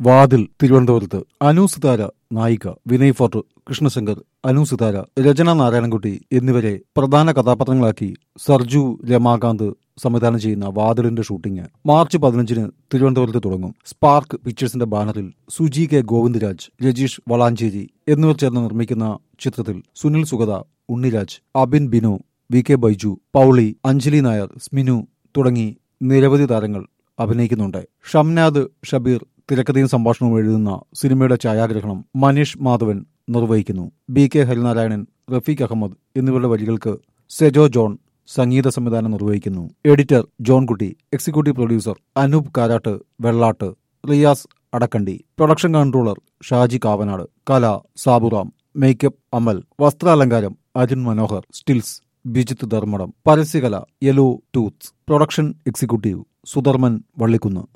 വാതിൽ തിരുവനന്തപുരത്ത് അനു സിതാര നായിക വിനയ് ഫോർട്ട് കൃഷ്ണശങ്കർ അനു സിതാര രചന നാരായണൻകുട്ടി എന്നിവരെ പ്രധാന കഥാപാത്രങ്ങളാക്കി സർജു രമാകാന്ത് സംവിധാനം ചെയ്യുന്ന വാതിലിന്റെ ഷൂട്ടിംഗ് മാർച്ച് പതിനഞ്ചിന് തിരുവനന്തപുരത്ത് തുടങ്ങും സ്പാർക്ക് പിക്ചേഴ്സിന്റെ ബാനറിൽ സുജി കെ ഗോവിന്ദരാജ് രജീഷ് വളാഞ്ചേരി എന്നിവർ ചേർന്ന് നിർമ്മിക്കുന്ന ചിത്രത്തിൽ സുനിൽ സുഗത ഉണ്ണിരാജ് അബിൻ ബിനു വി കെ ബൈജു പൗളി അഞ്ജലി നായർ സ്മിനു തുടങ്ങി നിരവധി താരങ്ങൾ അഭിനയിക്കുന്നുണ്ട് ഷംനാദ് ഷബീർ തിരക്കഥയും സംഭാഷണവും എഴുതുന്ന സിനിമയുടെ ഛായാഗ്രഹണം മനീഷ് മാധവൻ നിർവഹിക്കുന്നു ബി കെ ഹരിനാരായണൻ റഫീഖ് അഹമ്മദ് എന്നിവരുടെ വരികൾക്ക് സെജോ ജോൺ സംഗീത സംവിധാനം നിർവഹിക്കുന്നു editor Johnkutty executive producer Anoop Karatt Vellatt Riyas Adakkandi production controller Shaji Kavanad കല സാബുറാം മേക്കപ്പ് അമൽ വസ്ത്രാലങ്കാരം അരുൺ മനോഹർ സ്റ്റിൽസ് ബിജിത്ത് ധർമ്മടം പരസ്യകല Yellow Tooths production executive Sudharman Vallikkunnu